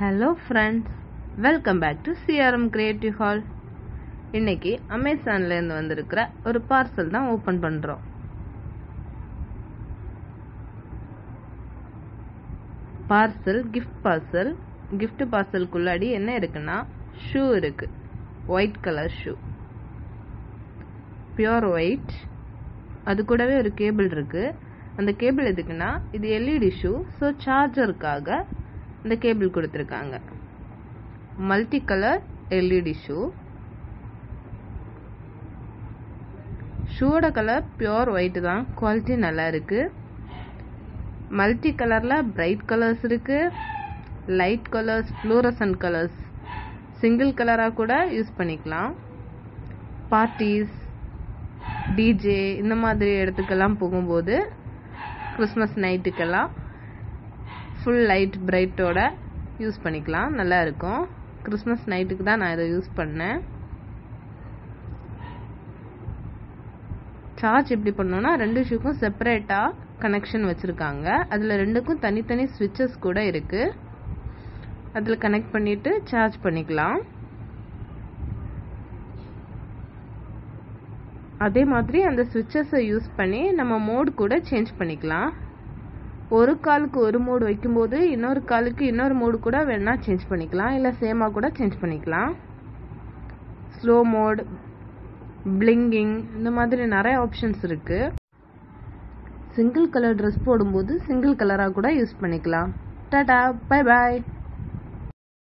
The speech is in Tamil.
hello friends welcome back to CRM creative hall இன்னைக்கு அமேசான்லேருந்து வந்திருக்கிற ஒரு பார்சல் தான் ஓப்பன் பண்ணுறோம் பார்சல் கிஃப்ட் பார்சல் கிஃப்ட் பார்சலுக்குள்ளாடி என்ன இருக்குன்னா ஷூ இருக்கு white colour shoe pure white அது கூடவே ஒரு கேபிள் இருக்கு அந்த கேபிள் எதுக்குன்னா இது எல்இடி ஷூ ஸோ சார்ஜருக்காக இந்த கேபிள் கொடுத்துருக்காங்க மல்டி கலர் எல்இடி ஷூ ஷூவோட கலர் பியோர் ஒயிட் தான் குவாலிட்டி நல்லா இருக்கு மல்டி கலரில் பிரைட் கலர்ஸ் இருக்கு light colours fluorescent colours single கலராக கூட யூஸ் பண்ணிக்கலாம் பார்ட்டிஸ் டிஜே இந்த மாதிரி இடத்துக்கெல்லாம் போகும்போது கிறிஸ்மஸ் நைட்டுக்கெல்லாம் ஃபுல் லைட் பிரைட்டோட யூஸ் பண்ணிக்கலாம் நல்லா இருக்கும் கிறிஸ்மஸ் நைட்டுக்கு தான் நான் இதை யூஸ் பண்ணேன் சார்ஜ் எப்படி பண்ணோன்னா ரெண்டு ஷூக்கும் செப்பரேட்டாக கனெக்ஷன் வச்சுருக்காங்க அதில் ரெண்டுக்கும் தனித்தனி ஸ்விட்சஸ் கூட இருக்குது அதில் கனெக்ட் பண்ணிவிட்டு சார்ஜ் பண்ணிக்கலாம் அதே மாதிரி அந்த ஸ்விட்சஸை யூஸ் பண்ணி நம்ம மோட் கூட சேஞ்ச் பண்ணிக்கலாம் ஒரு காலுக்கு ஒரு மோடு வைக்கும்போது இன்னொரு காலுக்கு இன்னொரு மோடு கூட வேணால் சேஞ்ச் பண்ணிக்கலாம் இல்லை சேமாக கூட சேஞ்ச் பண்ணிக்கலாம் ஸ்லோ மோட் பிளிங்கிங் இந்த மாதிரி நிறைய ஆப்ஷன்ஸ் இருக்குது சிங்கிள் கலர் ட்ரெஸ் போடும்போது சிங்கிள் கலராக கூட யூஸ் பண்ணிக்கலாம் டாடா பை பாய்